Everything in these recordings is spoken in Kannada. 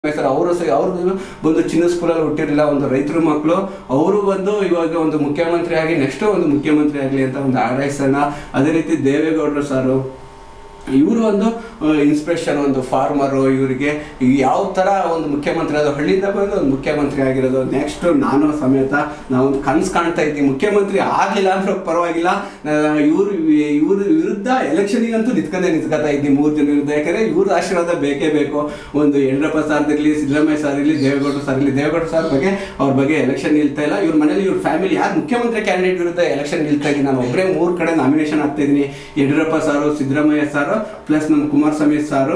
ಸರ್ ಅವರು ಸಹ ಅವರು ಬಂದು ಚಿನ್ನ ಸ್ಕೂಲಲ್ಲಿ ಹುಟ್ಟಿರಲಿಲ್ಲ ಒಂದು ರೈತರ ಮಕ್ಕಳು ಅವರು ಬಂದು ಇವಾಗ ಒಂದು ಮುಖ್ಯಮಂತ್ರಿ ಆಗಿ ನೆಕ್ಸ್ಟ್ ಒಂದು ಮುಖ್ಯಮಂತ್ರಿ ಆಗಲಿ ಅಂತ ಒಂದು ಹಾರೈಸೋಣ ಅದೇ ರೀತಿ ದೇವೇಗೌಡರು ಸಾರು ಇವರು ಒಂದು ಇನ್ಸ್ಪಿರೇಷನ್ ಒಂದು ಫಾರ್ಮರು ಇವರಿಗೆ ಯಾವ ಥರ ಒಂದು ಮುಖ್ಯಮಂತ್ರಿ ಅದು ಹಳ್ಳಿಯಿಂದ ಬಂದು ಒಂದು ಮುಖ್ಯಮಂತ್ರಿ ಆಗಿರೋದು ನೆಕ್ಸ್ಟ್ ನಾನು ಸಮೇತ ನಾವು ಒಂದು ಕನಸು ಕಾಣ್ತಾ ಇದ್ದೀವಿ ಮುಖ್ಯಮಂತ್ರಿ ಆಗಲಿಲ್ಲ ಅಂದ್ರೆ ಪರವಾಗಿಲ್ಲ ಇವರು ಇವ್ರ ವಿರುದ್ಧ ಎಲೆಕ್ಷನಿಗಂತೂ ನಿಂತ್ಕೊಂಡೇ ನಿಂತ್ಕೊತಾ ಇದ್ದೀವಿ ಮೂರು ಜನ ವಿರುದ್ಧ ಯಾಕಂದರೆ ಇವ್ರ ಆಶೀರ್ವಾದ ಬೇಕೇ ಬೇಕು ಒಂದು ಯಡಿಯೂರಪ್ಪ ಸಾರ್ ಇರಲಿ ಸಿದ್ದರಾಮಯ್ಯ ಸರ್ ಇರಲಿ ದೇವೇಗೌಡರು ಸರ್ ಇರಲಿ ದೇವೇಗೌಡ ಸರ್ ಬಗ್ಗೆ ಅವ್ರ ಬಗ್ಗೆ ಎಲೆಕ್ಷನ್ ನಿಲ್ತಾ ಇಲ್ಲ ಇವ್ರ ಮನೇಲಿ ಇವ್ರ ಫ್ಯಾಮಿಲಿ ಯಾರು ಮುಖ್ಯಮಂತ್ರಿ ಕ್ಯಾಂಡಿಡೇಟ್ ವಿರುದ್ಧ ಎಲೆಕ್ಷನ್ ನಿಲ್ತಾ ಇದ್ದೀನಿ ನಾನು ಒಬ್ಬರೇ ಮೂರು ಕಡೆ ನಾಮಿನೇಷನ್ ಆಗ್ತಾ ಇದ್ದೀನಿ ಯಡಿಯೂರಪ್ಪ ಸಾರು ಸಿದ್ದರಾಮಯ್ಯ ಸಾರು ಪ್ಲಸ್ ನಮ್ಮ ಕುಮಾರಸ್ವಾಮಿ ಸಾರು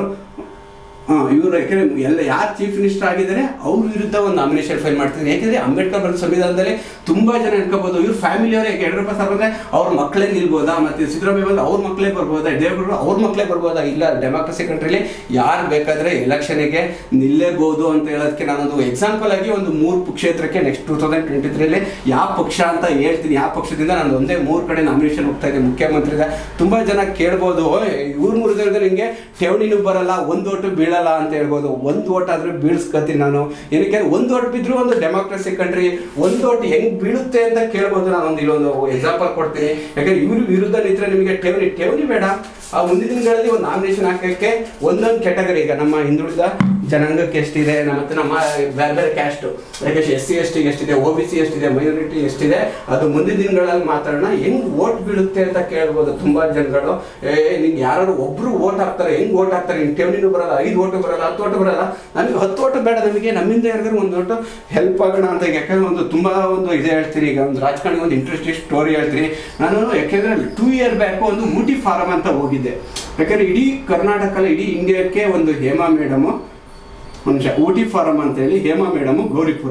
ಇವರು ಯಾಕಂದ್ರೆ ಎಲ್ಲ ಯಾರು ಚೀಫ್ ಮಿನಿಸ್ಟರ್ ಆಗಿದ್ದಾರೆ ಅವ್ರ ವಿರುದ್ಧ ಒಂದು ನಾಮಿನೇಷನ್ ಫೈಲ್ ಮಾಡ್ತಿದ್ದೀನಿ ಯಾಕಂದ್ರೆ ಅಂಬೇಡ್ಕರ್ ಬರೆದ ಸಂವಿಧಾನದಲ್ಲಿ ತುಂಬಾ ಜನ ಅನ್ಕೋಬಹುದು ಇವ್ರ ಫ್ಯಾಮಿಲಿಯವರೇ ಯಡಿಯೂರಪ್ಪ ಸರ್ ಬಂದ್ರೆ ಅವ್ರ ಮಕ್ಕಳೇ ನಿಲ್ಬೋದಾ ಮತ್ತೆ ಸಿದ್ದರಾಮಯ್ಯ ಬಂದ್ರೆ ಅವ್ರ ಮಕ್ಕಳೇ ಬರ್ಬೋದಾ ದೇವೇಗೌಡರು ಅವ್ರ ಮಕ್ಕಳೇ ಬರ್ಬೋದಾ ಇಲ್ಲ ಡೆಮಾಕ್ರಸಿ ಕಂಟ್ರಿಲಿ ಯಾರು ಬೇಕಾದ್ರೆ ಎಲೆಕ್ಷನ್ಗೆ ನಿಲ್ಲೇಬಹುದು ಅಂತ ಹೇಳೋದಕ್ಕೆ ನಾನೊಂದು ಎಕ್ಸಾಂಪಲ್ ಆಗಿ ಒಂದು ಮೂರು ಕ್ಷೇತ್ರಕ್ಕೆ ನೆಕ್ಸ್ಟ್ ಟೂ ತೌಸಂಡ್ ಟ್ವೆಂಟಿ ತ್ರೀಲಿ ಯಾವ ಪಕ್ಷ ಅಂತ ಹೇಳ್ತೀನಿ ಯಾವ ಪಕ್ಷದಿಂದ ನಾನು ಒಂದೇ ಮೂರು ಕಡೆ ನಾಮಿನೇಷನ್ ಹೋಗ್ತಾ ಇದ್ದೀನಿ ಮುಖ್ಯಮಂತ್ರಿದ ತುಂಬಾ ಜನ ಕೇಳ್ಬೋದು ಇವ್ರ ಮುರಿದ್ರೆ ನಿಮಗೆ ಠೇವಣಿನೂ ಬರಲ್ಲ ಒಂದು ಓಟು ಬೀಳಲ್ಲ ಅಂತ ಹೇಳ್ಬೋದು ಒಂದು ಓಟ್ ಆದ್ರೆ ಬೀಳ್ಸ್ಕತ್ತೀನಿ ನಾನು ಏನಕ್ಕೆ ಒಂದು ಓಟ್ ಬಿದ್ರು ಒಂದು ಡೆಮಾಕ್ರಸಿ ಕಂಟ್ರಿ ಒಂದು ಓಟ್ ಹೆಂಗ್ ಬೀಳುತ್ತೆ ಅಂತ ಕೇಳ್ಬೋದು ನಾನು ಒಂದು ಇಲ್ಲೊಂದು ಎಕ್ಸಾಂಪಲ್ ಕೊಡ್ತೀನಿ ಯಾಕಂದ್ರೆ ಇವ್ರ ವಿರುದ್ಧ ನಿಂತ್ರೆ ನಿಮಗೆ ಠೇವಣಿ ಠೇವಣಿ ಬೇಡ ಆ ಮುಂದಿನ ದಿನಗಳಲ್ಲಿ ಒಂದು ನಾಮಿನೇಷನ್ ಹಾಕಕ್ಕೆ ಒಂದೊಂದು ಕ್ಯಾಟಗರಿ ಈಗ ನಮ್ಮ ಹಿಂದುಳಿದ ಜನಾಂಗಕ್ಕೆ ಎಷ್ಟಿದೆ ನಮ್ಮ ಮತ್ತೆ ನಮ್ಮ ಬೇರೆ ಬೇರೆ ಕ್ಯಾಸ್ಟು ಯಾಕೆ ಎಸ್ ಸಿ ಎಸ್ ಟಿಗೆ ಎಷ್ಟಿದೆ ಒ ಬಿ ಸಿ ಎಷ್ಟಿದೆ ಮೈನಾರಿಟಿ ಎಷ್ಟಿದೆ ಅದು ಮುಂದಿನ ದಿನಗಳಲ್ಲಿ ಮಾತಾಡೋಣ ಹೆಂಗ್ ಓಟ್ ಬೀಳುತ್ತೆ ಅಂತ ಕೇಳ್ಬೋದು ತುಂಬಾ ಜನಗಳು ಏ ನಿಂಗೆ ಯಾರು ಒಬ್ರು ಓಟ್ ಹಾಕ್ತಾರೆ ಹೆಂಗ್ ಓಟ್ ಹಾಕ್ತಾರೆ ನಿನ್ ಠೇವಣಿನೂ ಬರಲ್ಲ ಐದು ಓಟು ಬರಲ್ಲ ಹತ್ತು ಓಟು ಬರಲ್ಲ ನಮಗೆ ಹತ್ತು ಓಟು ಬೇಡ ನಮಗೆ ನಮ್ಮಿಂದ ಯಾರಿಗಾರು ಒಂದು ಓಟು ಹೆಲ್ಪ್ ಆಗೋಣ ಅಂತ ಯಾಕಂದ್ರೆ ಒಂದು ತುಂಬಾ ಒಂದು ಇದೆ ಹೇಳ್ತೀನಿ ಈಗ ಒಂದು ರಾಜಕಾರಣಿ ಒಂದು ಇಂಟ್ರೆಸ್ಟಿಂಗ್ ಸ್ಟೋರಿ ಹೇಳ್ತೀನಿ ನಾನು ಯಾಕೆಂದ್ರೆ ಟೂ ಇಯರ್ ಬ್ಯಾಕ್ ಒಂದು ಊಟಿ ಫಾರಂ ಅಂತ ಹೋಗಿದ್ದೆ ಯಾಕಂದ್ರೆ ಇಡೀ ಕರ್ನಾಟಕ ಇಡೀ ಇಂಡಿಯಾಕ್ಕೆ ಒಂದು ಹೇಮಾ ಮೇಡಮು ಒಂದು ನಿಮಿಷ ಊಟಿ ಫಾರಂ ಅಂತ ಹೇಳಿ Hema madam Gauripura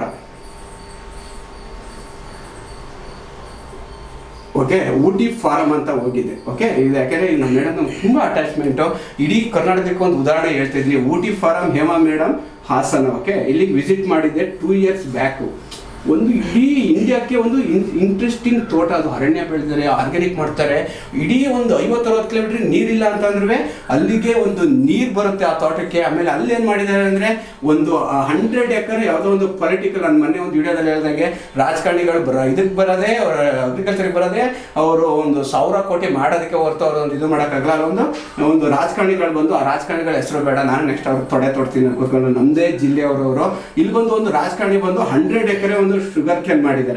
okay Ooty farm ಅಂತ ಹೋಗಿದ್ದೆ ಓಕೆ ಇದು ಯಾಕಂದ್ರೆ ನಮ್ಮ ಮೇಡಮ್ ತುಂಬ ಅಟ್ಯಾಚ್ಮೆಂಟು ಇಡೀ ಕರ್ನಾಟಕಕ್ಕೆ ಒಂದು ಉದಾಹರಣೆ ಹೇಳ್ತಾ ಇದ್ದೀನಿ Ooty farm Hema madam Hassan okay ಇಲ್ಲಿಗೆ ವಿಸಿಟ್ ಮಾಡಿದ್ದೆ ಟೂ ಇಯರ್ಸ್ ಬ್ಯಾಕು ಒಂದು ಇಡೀ ಇಂಡಿಯಾಕ್ಕೆ ಒಂದು ಇಂಟ್ರೆಸ್ಟಿಂಗ್ ತೋಟ ಅದು ಅರಣ್ಯ ಬೆಳೆದರೆ ಆರ್ಗ್ಯಾನಿಕ್ ಮಾಡ್ತಾರೆ ಇಡೀ ಒಂದು ಐವತ್ತು ಅರವತ್ತು ಕಿಲೋಮೀಟರ್ ನೀರಿಲ್ಲ ಅಂತಂದ್ರೆ ಅಲ್ಲಿಗೆ ಒಂದು ನೀರು ಬರುತ್ತೆ ಆ ತೋಟಕ್ಕೆ ಆಮೇಲೆ ಅಲ್ಲಿ ಏನು ಮಾಡಿದ್ದಾರೆ ಅಂದರೆ ಒಂದು ಹಂಡ್ರೆಡ್ ಎಕರ್ ಯಾವುದೋ ಒಂದು ಪೊಲಿಟಿಕಲ್ ನಾನು ಮೊನ್ನೆ ಒಂದು ವಿಡಿಯೋದಲ್ಲಿ ಹೇಳ್ದಂಗೆ ರಾಜಕಾರಣಿಗಳು ಬರ ಇದಕ್ಕೆ ಬರೋದೇ ಅವ್ರ ಅಗ್ರಿಕಲ್ಚರ್ಗೆ ಬರೋದೇ ಅವರು ಒಂದು ಸಾವಿರ ಕೋಟಿ ಮಾಡೋದಕ್ಕೆ ಹೊರತು ಅವ್ರು ಒಂದು ಇದು ಮಾಡೋಕ್ಕಾಗಲ್ಲ ಒಂದು ಒಂದು ರಾಜಕಾರಣಿಗಳು ಬಂದು ಆ ರಾಜಕಾರಣಿಗಳ ಹೆಸರು ಬೇಡ ನಾನು ನೆಕ್ಸ್ಟ್ ಅವ್ರಿಗೆ ತೊಡೆ ತೊಡ್ತೀನಿ ಕೂತ್ಕೊಂಡು ನಮ್ಮದೇ ಜಿಲ್ಲೆಯವರವರು ಇಲ್ಲಿ ಬಂದು ಒಂದು ರಾಜಕಾರಣಿ ಬಂದು ಹಂಡ್ರೆಡ್ ಎಕರೆ ಒಂದು ಶುಗರ್ ಕೇನ್ ಮಾಡಿದ್ದಾರೆ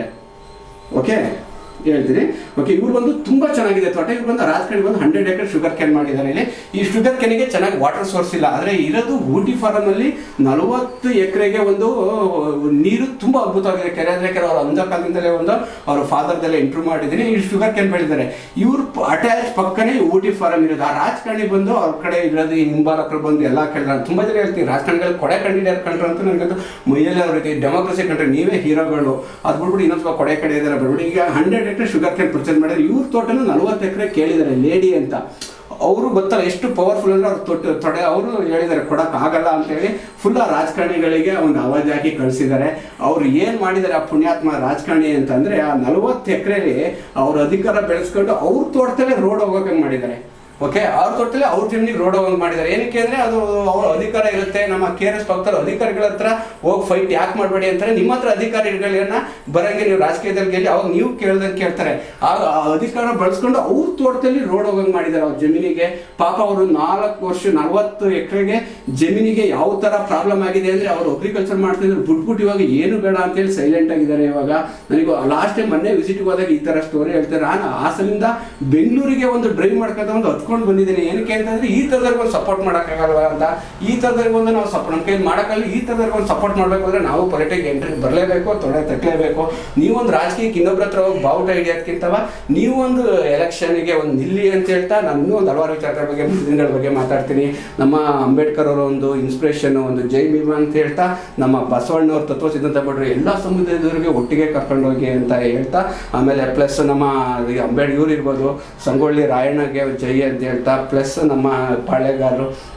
ಓಕೆ ಹೇಳ್ತೀನಿ ಓಕೆ ಇವ್ರು ಬಂದು ತುಂಬಾ ಚೆನ್ನಾಗಿದೆ ತೋಟ ಇವ್ರು ಬಂದು ರಾಜಕಾರಣಿ ಬಂದು ಹಂಡ್ರೆಡ್ ಎಕರೆ ಶುಗರ್ ಕ್ಯಾನ್ ಮಾಡಿದ್ದಾರೆ ಇಲ್ಲಿ ಈ ಶುಗರ್ ಕೆನಿಗೆ ಚೆನ್ನಾಗಿ ವಾಟರ್ ಸೋರ್ಸ್ ಇಲ್ಲ ಆದರೆ ಇರೋದು ಊಟಿ ಫಾರಂ ಅಲ್ಲಿ ನಲವತ್ತು ಎಕರೆಗೆ ಒಂದು ನೀರು ತುಂಬಾ ಅದ್ಭುತವಾಗಿದೆ ಕೆರೆ ಅಂದ್ರೆ ಕೆರೆ ಅವ್ರ ಅಂಧ ಕಾಲದಿಂದಲೇ ಒಂದು ಅವ್ರ ಫಾದರ್ದಲ್ಲೇ ಇಂಟ್ರೂ ಮಾಡಿದ್ದೀನಿ ಈ ಶುಗರ್ ಕ್ಯಾನ್ ಬೆಳೆದಿದ್ದಾರೆ ಇವ್ರು ಅಟ್ಯಾಚ್ ಪಕ್ಕನೇ ಊಟಿ ಫಾರಂ ಇರೋದು ಆ ರಾಜಕಾರಣಿ ಬಂದು ಅವ್ರ ಕಡೆ ಇರೋದು ಈ ಹಿಂಬಾಲಕರು ಬಂದು ಎಲ್ಲ ಕೇಳಿದ್ರೆ ತುಂಬಾ ಜನ ಹೇಳ್ತೀನಿ ರಾಜಕಾರಣಿಗಳು ಕೊಡೆ ಕಂಡಿದ್ದಾರೆ ಕಂಡ್ರು ಅಂತ ನನಗಂತೂ ಮೈಯಲ್ಲಿ ಅವ್ರ ರೀತಿ ಡೆಮೋಕ್ರಸಿ ಕಂಡ್ರೆ ನೀವೇ ಹೀರೋಗಳು ಅದು ಬಿಟ್ಬಿಟ್ಟು ಇನ್ನೊಂದು ಸ್ವಲ್ಪ ಕೊಡೆ ಕಡೆ ಇದ್ದಾರೆ ಬರ್ಬಿಟ್ಟು ಈಗ ಹಂಡ್ರೆಡ್ ಎಕರೆ ಶುಗರ್ ಕ್ಯಾನ್ ಪರ್ಚೇಸ್ ಮಾಡಿದ್ರೆ ಇವ್ರ ತೋಟನು ನಲ್ವತ್ತು ಎಕರೆ ಕೇಳಿದ್ದಾರೆ ಲೇಡಿ ಅಂತ ಅವರು ಗೊತ್ತಲ್ಲ ಎಷ್ಟು ಪವರ್ಫುಲ್ ಅಂದ್ರೆ ಅವ್ರು ತೊಟ್ಟು ತೊಡೆ ಅವರು ಹೇಳಿದ್ದಾರೆ ಕೊಡಕ್ ಆಗಲ್ಲ ಅಂತ ಹೇಳಿ ಫುಲ್ ಆ ರಾಜಕಾರಣಿಗಳಿಗೆ ಒಂದು ಅವಾಜ್ ಹಾಕಿ ಕಳಿಸಿದ್ದಾರೆ ಅವ್ರು ಏನ್ ಮಾಡಿದ್ದಾರೆ ಆ ಪುಣ್ಯಾತ್ಮ ರಾಜಕಾರಣಿ ಅಂತಂದ್ರೆ ಆ ನಲವತ್ತು ಎಕರೆಲಿ ಅವ್ರ ಅಧಿಕಾರ ಬೆಳೆಸ್ಕೊಂಡು ಅವ್ರ ತೋಟದಲ್ಲೇ ರೋಡ್ ಹೋಗೋಕೆ ಮಾಡಿದ್ದಾರೆ ಓಕೆ ಅವ್ರ ತೋಟದಲ್ಲಿ ಅವ್ರ ಜಮೀನಿಗೆ ರೋಡ್ ಹೋಗಂಗ್ ಮಾಡಿದ್ದಾರೆ ಏನಕ್ಕೆ ಅಂದ್ರೆ ಅದು ಅವ್ರ ಅಧಿಕಾರ ಇರುತ್ತೆ ನಮ್ಮ ಕೆ ಆರ್ ಎಸ್ ಭಕ್ತರು ಅಧಿಕಾರಿಗಳ ಹತ್ರ ಹೋಗಿ ಫೈಟ್ ಯಾಕೆ ಮಾಡಬೇಡಿ ಅಂತಾರೆ ನಿಮ್ಮ ಹತ್ರ ಅಧಿಕಾರಿಗಳನ್ನ ಬರಂಗೆ ನೀವು ರಾಜಕೀಯದಲ್ಲಿ ಗೆಲ್ಲಿ ಅವಾಗ ನೀವು ಕೇಳ್ದಂಗೆ ಕೇಳ್ತಾರೆ ಆಗ ಆ ಅಧಿಕಾರ ಬಳಸ್ಕೊಂಡು ಅವ್ರ ತೋಟದಲ್ಲಿ ರೋಡ್ ಹೋಗಂಗ್ ಮಾಡಿದ್ದಾರೆ ಅವ್ರ ಜಮೀನಿಗೆ ಪಾಪ ಅವರು ನಾಲ್ಕು ವರ್ಷ ನಲವತ್ತು ಎಕರೆಗೆ ಜಮೀನಿಗೆ ಯಾವ ತರ ಪ್ರಾಬ್ಲಮ್ ಆಗಿದೆ ಅಂದ್ರೆ ಅವರು ಅಗ್ರಿಕಲ್ಚರ್ ಮಾಡ್ತಿದ್ರು ಬಿಟ್ಬಿಟ್ಟು ಇವಾಗ ಏನು ಬೇಡ ಅಂತೇಳಿ ಸೈಲೆಂಟ್ ಆಗಿದ್ದಾರೆ ಇವಾಗ ನನಗೆ ಲಾಸ್ಟ್ ಟೈಮ್ ಮೊನ್ನೆ ವಿಸಿಟ್ಗೆ ಹೋದಾಗ ಈ ತರ ಸ್ಟೋರಿ ಹೇಳ್ತಾರೆ ನಾನು ಹಾಸನಿಂದ ಬೆಂಗಳೂರಿಗೆ ಒಂದು ಡ್ರೈವ್ ಮಾಡ್ಕೊಂಡು ಒಂದು ಹತ್ಕೊಂಡು ಬಂದಿದ್ದೀನಿ ಏನಕ್ಕೆ ಅಂತಂದ್ರೆ ಈ ಥರದವ್ರಿಗೆ ಒಂದು ಸಪೋರ್ಟ್ ಮಾಡೋಕ್ಕಾಗಲ್ವ ಅಂತ ಈ ಥರದವ್ರಿಗೆ ಒಂದು ನಾವು ಸಪೋರ್ಟ್ ನಮ್ಮ ಕೈಲಿ ಮಾಡೋಕ್ಕಲ್ಲ ಈ ಥರದವ್ರಿಗೆ ಒಂದು ಸಪೋರ್ಟ್ ಮಾಡಬೇಕು ಅಂದ್ರೆ ನಾವು ಪೊಲಿಟಿಕ್ ಎಂಟ್ರಿಗೆ ಬರಲೇಬೇಕು ತೊಡೆ ತಟ್ಟಲೇಬೇಕು ನೀವೊಂದು ರಾಜಕೀಯಕ್ಕೆ ಇನ್ನೊಬ್ಬರ ಹತ್ರ ಹೋಗಿ ಬಾವುಟ ಹಿಡಿಯೋದಕ್ಕಿಂತವ ನೀವೊಂದು ಎಲೆಕ್ಷನ್ಗೆ ಒಂದು ನಿಲ್ಲಿ ಅಂತ ಹೇಳ್ತಾ ನಾನು ಇನ್ನೂ ಒಂದು ಹಲವಾರು ವಿಚಾರಗಳ ಬಗ್ಗೆ ದಿನಗಳ ಬಗ್ಗೆ ಮಾತಾಡ್ತೀನಿ ನಮ್ಮ ಅಂಬೇಡ್ಕರ್ ಅವರ ಒಂದು ಇನ್ಸ್ಪಿರೇಷನ್ ಒಂದು ಜೈ ಭೀಮ ಅಂತ ಹೇಳ್ತಾ ನಮ್ಮ ಬಸವಣ್ಣವ್ರ ತತ್ವ ಸಿದ್ಧಾಂತ ಬಿಡ್ರಿ ಎಲ್ಲ ಸಮುದಾಯದವರಿಗೆ ಒಟ್ಟಿಗೆ ಕರ್ಕೊಂಡು ಹೋಗಿ ಅಂತ ಹೇಳ್ತಾ ಆಮೇಲೆ ಪ್ಲಸ್ ನಮ್ಮ ಈ ಅಂಬೇಡ್ ಇವ್ರು ಇರ್ಬೋದು ಸಂಗೊಳ್ಳಿ ರಾಯಣ್ಣಗೆ ಜೈ ಅಂತ ಹೇಳ್ತಾ ಪ್ಲಸ್ ನಮ್ಮ ಪಾಳೆಗಾರರು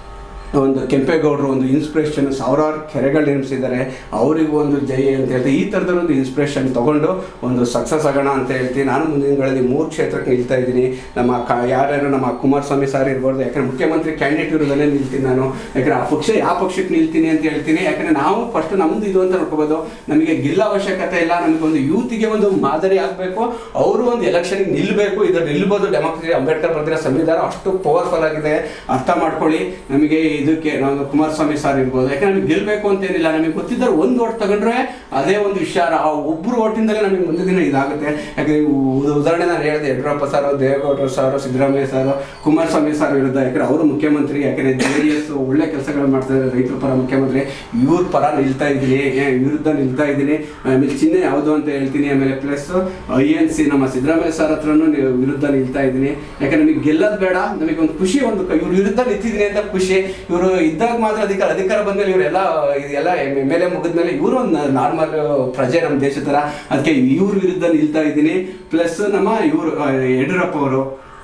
ಒಂದು ಕೆಂಪೇಗೌಡರು ಒಂದು ಇನ್ಸ್ಪಿರೇಷನ್ ಸಾವಿರಾರು ಕೆರೆಗಳು ನಿರ್ಮಿಸಿದ್ದಾರೆ ಅವರಿಗೂ ಒಂದು ಜೈ ಅಂತ ಹೇಳ್ತೀವಿ ಈ ಥರದ ಒಂದು ಇನ್ಸ್ಪಿರೇಷನ್ ತಗೊಂಡು ಒಂದು ಸಕ್ಸಸ್ ಆಗೋಣ ಅಂತ ಹೇಳ್ತೀನಿ ನಾನು ಮುಂದಿನ ದಿನಗಳಲ್ಲಿ ಮೂರು ಕ್ಷೇತ್ರಕ್ಕೆ ನಿಲ್ತಾ ಇದ್ದೀನಿ ನಮ್ಮ ಕ ಯಾರ್ಯಾರು ನಮ್ಮ ಕುಮಾರಸ್ವಾಮಿ ಸರ್ ಇರ್ಬೋದು ಯಾಕಂದ್ರೆ ಮುಖ್ಯಮಂತ್ರಿ ಕ್ಯಾಂಡಿಡೇಟ್ ಇರೋದನ್ನೇ ನಿಲ್ತೀನಿ ನಾನು ಯಾಕಂದ್ರೆ ಆ ಪಕ್ಷ ಯಾವ ಪಕ್ಷಕ್ಕೆ ನಿಲ್ತೀನಿ ಅಂತ ಹೇಳ್ತೀನಿ ಯಾಕಂದ್ರೆ ನಾವು ಫಸ್ಟ್ ನಮ್ದು ಇದು ಅಂತ ನೋಡ್ಕೋಬೋದು ನಮಗೆ ಗಿಲ್ಲ ಅವಶ್ಯಕತೆ ಇಲ್ಲ ನಮಗೆ ಒಂದು ಯೂತ್ಗೆ ಒಂದು ಮಾದರಿ ಆಗಬೇಕು ಅವರು ಒಂದು ಎಲೆಕ್ಷನ್ಗೆ ನಿಲ್ಲಬೇಕು ಇದ್ರ ನಿಲ್ಬೋದು ಡೆಮೋಕ್ರಸಿ ಅಂಬೇಡ್ಕರ್ ಬರ್ದಿರೋ ಸಂವಿಧಾನ ಅಷ್ಟು ಪವರ್ಫುಲ್ ಆಗಿದೆ ಅರ್ಥ ಮಾಡ್ಕೊಳ್ಳಿ ನಮಗೆ ಇದಕ್ಕೆ ನಾವು ಕುಮಾರಸ್ವಾಮಿ ಸರ್ ಇರ್ಬೋದು ಯಾಕಂದ್ರೆ ನಮಗೆ ಗೆಲ್ಲಬೇಕು ಅಂತೇನಿಲ್ಲ ನಮಗೆ ಗೊತ್ತಿದ್ದರೆ ಒಂದು ಓಟ್ ತಗೊಂಡ್ರೆ ಅದೇ ಒಂದು ವಿಚಾರ ಆ ಒಬ್ಬರು ಓಟಿಂದಲೇ ನಮಗೆ ಮುಂದಿನ ದಿನ ಇದಾಗುತ್ತೆ ಯಾಕಂದ್ರೆ ಉ- ಉದಾಹರಣೆ ನಾನು ಹೇಳಿದೆ ಯಡಿಯೂರಪ್ಪ ಸರ್ ದೇವೇಗೌಡರು sir Siddaramaiah sir Kumaraswamy sir ವಿರುದ್ಧ ಯಾಕಂದ್ರೆ ಅವರು ಮುಖ್ಯಮಂತ್ರಿ ಯಾಕಂದ್ರೆ ಜೆ ಡಿ ಎಸ್ ಒಳ್ಳೆ ಕೆಲಸಗಳು ಮಾಡ್ತಾರೆ ರೈತರ ಪರ ಮುಖ್ಯಮಂತ್ರಿ ಇವ್ರ ಪರ ನಿಲ್ತಾ ಇದ್ದೀನಿ ಏ, ವಿರುದ್ಧ ನಿಲ್ತಾ ಇದ್ದೀನಿ ಆಮೇಲೆ ಚಿಹ್ನೆ ಯಾವುದು ಅಂತ ಹೇಳ್ತೀನಿ ಆಮೇಲೆ ಪ್ಲಸ್ ಐ ಎನ್ ಸಿ ನಮ್ಮ ಸಿದ್ದರಾಮಯ್ಯ ಸರ್ ಹತ್ರನೂ ನೀವು ವಿರುದ್ಧ ನಿಲ್ತಾ ಇದ್ದೀನಿ ಯಾಕಂದ್ರೆ ನಮಗೆ ಗೆಲ್ಲೋದು ಬೇಡ ನಮಗೆ ಒಂದು ಖುಷಿ ಒಂದು ಕ- ಇವ್ರ ವಿರುದ್ಧ ನಿಂತಿದ್ದೀನಿ ಅಂತ ಖುಷಿ ಇವರು ಇದ್ದಾಗ ಮಾತ್ರ ಅಧಿಕಾರ ಅಧಿಕಾರ ಬಂದ್ಮೇಲೆ ಇವರೆಲ್ಲ ಇದೆಲ್ಲ ಎಮ್ ಎಲ್ ಎ ಮುಗಿದ್ಮೇಲೆ ಇವರು ಒಂದು ನಾರ್ಮಲ್ ಪ್ರಜೆ ನಮ್ಮ ದೇಶದ ಥರ ಅದಕ್ಕೆ ಇವ್ರ ವಿರುದ್ಧ ನಿಲ್ತಾ ಇದ್ದೀನಿ ಪ್ಲಸ್ ನಮ್ಮ ಇವರು ಯಡಿಯೂರಪ್ಪ ಅವರು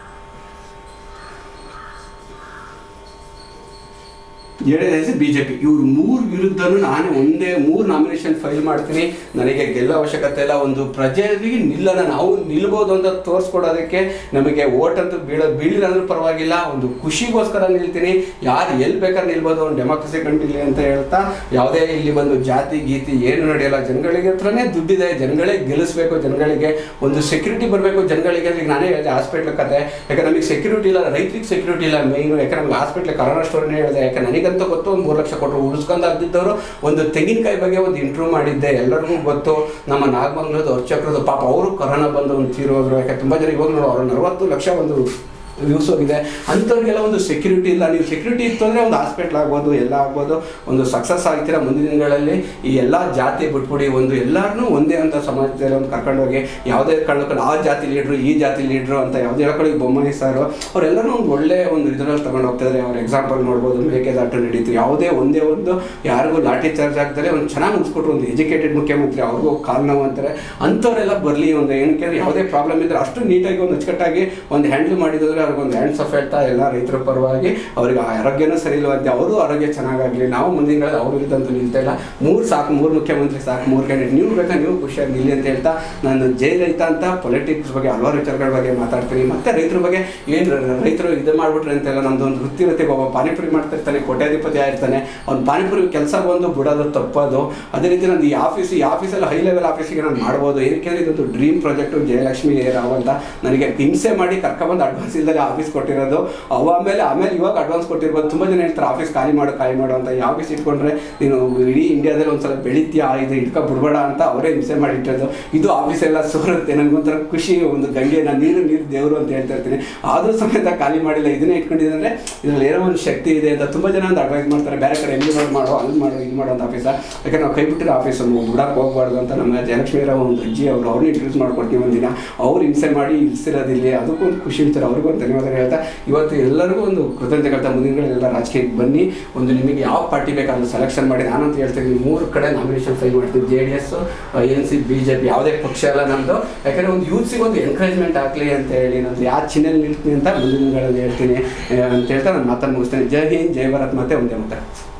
ಜೆಡಿಎಸ್ ಬಿಜೆಪಿ ಇವ್ರು ಮೂರು ವಿರುದ್ಧನೂ ನಾನು ಒಂದೇ ಮೂರು ನಾಮಿನೇಷನ್ ಫೈಲ್ ಮಾಡ್ತೀನಿ ನನಗೆ ಗೆಲ್ಲೋ ಅವಶ್ಯಕತೆ ಇಲ್ಲ ಒಂದು ಪ್ರಜೆಗಳಿಗೆ ನಿಲ್ಲನ ನಾವು ನಿಲ್ಬೋದು ಅಂತ ತೋರಿಸ್ಕೊಡೋದಕ್ಕೆ ನಮಗೆ ಓಟ್ ಅಂತ ಬೀಳ ಬೀಳಿಲ್ಲ ಅಂದ್ರೂ ಪರವಾಗಿಲ್ಲ ಒಂದು ಖುಷಿಗೋಸ್ಕರ ನಿಲ್ತೀನಿ ಯಾರು ಎಲ್ಲಿ ಬೇಕಾದ್ರೆ ನಿಲ್ಬೋದು ಒಂದು ಡೆಮೋಕ್ರಸಿ ಕಂಟಿಲಿ ಅಂತ ಹೇಳ್ತಾ ಯಾವುದೇ ಇಲ್ಲಿ ಬಂದು ಜಾತಿ ಗೀತಿ ಏನು ನಡೆಯಲ್ಲ ಜನಗಳಿಗೆ ಹತ್ರನೇ ದುಡ್ಡಿದೆ ಜನಗಳೇ ಗೆಲ್ಲಿಸ್ಬೇಕು ಜನಗಳಿಗೆ ಒಂದು ಸೆಕ್ಯೂರಿಟಿ ಬರಬೇಕು ಜನಗಳಿಗೆ ಈಗ ನಾನೇ ಹೇಳಿದೆ ಹಾಸ್ಪಿಟ್ಲ್ ಕತೆ ಯಾಕಂದ್ರೆ ನಮಗೆ ಸೆಕ್ಯೂರಿಟಿ ಇಲ್ಲ ರೈತರಿಗೆ ಸೆಕ್ಯೂರಿಟಿ ಇಲ್ಲ ಮೇಯ್ನು ಯಾಕಂದ್ರೆ ನಮ್ಗೆ ಹಾಸ್ಪಿಟ್ಲ್ ಕರೋನಾ ಸ್ಟೋರ್ನೇ ಹೇಳಿದೆ ಯಾಕಂದ್ರೆ ನನಗಂತೂ ಗೊತ್ತು ಒಂದು ಮೂರು ಲಕ್ಷ ಕೊಟ್ಟರು ಉಳಿಸ್ಕೊಂಡು ಆಗಿದ್ದವರು ಒಂದು ತೆಂಗಿನಕಾಯಿ ಬಗ್ಗೆ ಒಂದು ಇಂಟ್ರೂವ್ ಮಾಡಿದ್ದೆ ಎಲ್ಲರಿಗೂ ಗೊತ್ತು ನಮ್ಮ ನಾಗಮಂಗಲದ ಅರ್ಚಕರದು ಪಾಪ ಅವರು ಕರೋನಾ ಬಂದು ಒಂದು ತೀರೋದ್ರು ಯಾಕೆ ತುಂಬ ಜನ ಇವಾಗ ನೋಡು ಅವ್ರು ನಲವತ್ತು ಲಕ್ಷ ಒಂದು ಯೂಸ್ ಹೋಗಿದೆ ಅಂಥವ್ರಿಗೆಲ್ಲ ಒಂದು ಸೆಕ್ಯೂರಿಟಿ ಇಲ್ಲ ನೀವು ಸೆಕ್ಯೂರಿಟಿ ಇತ್ತು ಅಂದರೆ ಒಂದು ಹಾಸ್ಪಿಟ್ಲ್ ಆಗ್ಬೋದು ಎಲ್ಲ ಆಗ್ಬೋದು ಒಂದು ಸಕ್ಸಸ್ ಆಗ್ತೀರಾ ಮುಂದಿನ ದಿನಗಳಲ್ಲಿ ಈ ಎಲ್ಲ ಜಾತಿ ಬಿಟ್ಬಿಡಿ ಒಂದು ಎಲ್ಲರನ್ನೂ ಒಂದೇ ಅಂತ ಸಮಾಜದಲ್ಲಿ ಒಂದು ಕರ್ಕೊಂಡೋಗಿ ಯಾವುದೇ ಕಾರಣಕ್ಕೂ ಆ ಜಾತಿ ಲೀಡ್ರು ಈ ಜಾತಿ ಲೀಡ್ರು ಅಂತ ಯಾವುದೇ ಹೇಳ್ಕೊಳ್ಳಿ ಬೊಮ್ಮಾಯಿ ಸಾರು ಅವರೆಲ್ಲರೂ ಒಂದು ಒಳ್ಳೆ ಒಂದು ಇದರಲ್ಲಿ ತಗೊಂಡು ಹೋಗ್ತಿದ್ದಾರೆ ಅವ್ರ ಎಕ್ಸಾಂಪಲ್ ನೋಡ್ಬೋದು ಮೇಕೆದಾಟು ನಡೀತು ಯಾವುದೇ ಒಂದೇ ಒಂದು ಯಾರಿಗೂ ಲಾಠಿ ಚಾರ್ಜ್ ಆಗ್ತಾರೆ ಒಂದು ಚೆನ್ನಾಗಿ ಮುಗಿಸ್ಕೊಟ್ರು ಒಂದು ಎಜುಕೇಟೆಡ್ ಮುಖ್ಯಮಂತ್ರಿ ಅವ್ರಿಗೂ ಕಾಲ್ ನೋವು ಅಂತಾರೆ ಅಂಥವರೆಲ್ಲ ಬರಲಿ ಒಂದು ಏನಕ್ಕೆ ಅಂದ್ರೆ ಯಾವುದೇ ಪ್ರಾಬ್ಲಮ್ ಇದ್ರೆ ಅಷ್ಟು ನೀಟಾಗಿ ಒಂದು ಅಚ್ಚುಕಟ್ಟಾಗಿ ಒಂದು ಹ್ಯಾಂಡಲ್ ಮಾಡಿದ್ರೆ ಅವ್ರಿಗೆ ಒಂದು ಹ್ಯಾಂಡ್ಸ್ ಆಫ್ ಹೇಳ್ತಾ ಎಲ್ಲ ರೈತರ ಪರವಾಗಿ ಅವ್ರಿಗೆ ಆರೋಗ್ಯನೂ ಸರಿ ಇಲ್ವಂತೆ ಅವರು ಆರೋಗ್ಯ ಚೆನ್ನಾಗಾಗಲಿ ನಾವು ಮುಂದಿನ ದಿನಗಳಲ್ಲಿ ಅವ್ರ ವಿರುದ್ಧ ಅಂತೂ ನಿಲ್ತಾ ಇಲ್ಲ ಮೂರು ಸಾಕು ಮೂರು ಮುಖ್ಯಮಂತ್ರಿ ಸಾಕು ಮೂರು ಕ್ಯಾಂಡಿಡೇಟ್ ನೀವು ಬೇಕಾ ನೀವು ಖುಷಿಯಾಗಿ ನಿಲ್ಲಿ ಅಂತ ಹೇಳ್ತಾ ನಾನು ಜೈ ರೈತ ಅಂತ ಪೊಲಿಟಿಕ್ಸ್ ಬಗ್ಗೆ ಹಲವಾರು ವಿಚಾರಗಳ ಬಗ್ಗೆ ಮಾತಾಡ್ತೀನಿ ಮತ್ತೆ ರೈತರ ಬಗ್ಗೆ ಏನು ರೈತರು ಇದು ಮಾಡ್ಬಿಟ್ರೆ ಅಂತೆಲ್ಲ ನಮ್ದು ಒಂದು ವೃತ್ತಿ ಇರುತ್ತೆ ಒಬ್ಬ ಪಾನಿಪುರಿ ಮಾಡ್ತಾ ಇರ್ತಾನೆ ಕೋಟ್ಯಾಧಿಪತಿ ಆಗಿರ್ತಾನೆ ಅವ್ನು ಪಾನಿಪುರಿ ಕೆಲಸ ಬಂದು ಬಿಡೋದು ತಪ್ಪೋದು ಅದೇ ರೀತಿ ನಂದು ಈ ಆಫೀಸ್ ಈ ಆಫೀಸಲ್ಲಿ ಹೈ ಲೆವೆಲ್ ಆಫೀಸಿಗೆ ನಾನು ಮಾಡ್ಬೋದು ಏನಕ್ಕೆ ಅಂದರೆ ಇದೊಂದು dream project Jayalakshmi A Rao ಅಂತ ನನಗೆ ಹಿಂಸೆ ಮಾಡಿ ಕರ್ಕೊಬಂದು ಅಡ್ವಾನ್ಸ್ ಇಲ್ಲದೆ ಆಫೀಸ್ ಕೊಟ್ಟಿರೋದು ಅವ ಆಮೇಲೆ ಆಮೇಲೆ ಇವಾಗ ಅಡ್ವಾನ್ಸ್ ಕೊಟ್ಟಿರ್ಬೋದು ತುಂಬ ಜನ ಹೇಳ್ತಾರೆ ಆಫೀಸ್ ಖಾಲಿ ಮಾಡು ಖಾಲಿ ಮಾಡು ಅಂತ ಈ ಆಫೀಸ್ ಇಟ್ಕೊಂಡ್ರೆ ನೀನು ಇಡೀ ಇಂಡಿಯಾದಲ್ಲಿ ಒಂದ್ಸಲ ಬೆಳಿತೀಯಾ ಇದು ಇಟ್ಕೊ ಬಿಡ್ಬೇಡ ಅಂತ ಅವರೇ ಹಿಂಸೆ ಮಾಡಿಟ್ಟಿರೋದು ಇದು ಆಫೀಸ್ ಎಲ್ಲ ಸೋರುತ್ತೆ ನನಗೊಂಥರ ಖುಷಿ ಒಂದು ಗಂಗೆ ನಾನು ನೀರು ನೀರು ದೇವರು ಅಂತ ಹೇಳ್ತಾ ಇರ್ತೀನಿ ಆದರೂ ಸಮೇತ ಖಾಲಿ ಮಾಡಿಲ್ಲ ಇದನ್ನೇ ಇಟ್ಕೊಂಡಿದ್ದೆ ಅಂದರೆ ಇದ್ರಲ್ಲಿ ಏನೋ ಒಂದು ಶಕ್ತಿ ಇದೆ ಅಂತ ತುಂಬ ಜನ ಒಂದು ಅಡ್ವೈಸ್ ಮಾಡ್ತಾರೆ ಬೇರೆ ಕಡೆ ಎಲ್ಲಿ ಮಾಡೋ ಅಲ್ಲಿ ಮಾಡೋ ಇಲ್ಲಿ ಮಾಡೋ ಅಂತ ಆಫೀಸ ಯಾಕಂದ್ರೆ ನಾವು ಕೈ ಬಿಟ್ಟಿರೋ ಆಫೀಸ್ ಬಿಡಕ್ಕೆ ಹೋಗ್ಬಾರ್ದು ಅಂತ ನಮ್ಮ ಜಯಲಕ್ಷ್ಮಿ ರಾವ್ ಒಂದು ಅಜ್ಜಿ ಅವರು ಅವ್ರನ್ನ ಇಂಟ್ರೊಡ್ಯೂಸ್ ಮಾಡ್ಕೊಡ್ತೀವಿ ಒಂದಿನ ಅವ್ರು ಹಿಂಸೆ ಮಾಡಿ ಇಲ್ಸಿರೋದಿಲ್ಲ ಅದಕ್ಕೂ ಒಂದು ಖುಷಿ ಇರ್ತಾರೆ ಅವ್ರಿಗೂ ಒಂದು ಧನ್ಯವಾದ ಹೇಳ್ತಾ ಇವತ್ತು ಎಲ್ಲರಿಗೂ ಒಂದು ಕೃತಜ್ಞತೆ ಹೇಳ್ತಾ ಮುಂದಿನಗಳೆಲ್ಲ ರಾಜಕೀಯಕ್ಕೆ ಬನ್ನಿ ಒಂದು ನಿಮಗೆ ಯಾವ ಪಾರ್ಟಿ ಬೇಕಾದ್ರೂ ಸೆಲೆಕ್ಷನ್ ಮಾಡಿ ನಾನಂತ ಹೇಳ್ತೀನಿ ಮೂರು ಕಡೆ ನಾಮಿನೇಷನ್ ಫೈಲ್ ಮಾಡ್ತೀನಿ J D S N C B J P ಯಾವುದೇ ಪಕ್ಷ ಅಲ್ಲ ನಮ್ಮದು ಯಾಕಂದರೆ ಒಂದು ಯೂತ್ಸಿಗೆ ಒಂದು ಎನ್ಕರೇಜ್ಮೆಂಟ್ ಆಗಲಿ ಅಂತ ಹೇಳಿ ನಾನು ಯಾವ ಚಿಹ್ನೆಯಲ್ಲಿ ನಿಲ್ತೀನಿ ಅಂತ ಮುಂದಿನ ದಿನಗಳಲ್ಲಿ ಹೇಳ್ತೀನಿ ಆ, ಅಂತ ಹೇಳ್ತಾ ನಾನು ಮಾತನ್ನು ಮುಗಿಸ್ತೇನೆ ಜೈ ಹಿಂದ್ ಜೈ ಭಾರತ್ ಮತ್ತೆ ಒಂದೇ ಮಾತು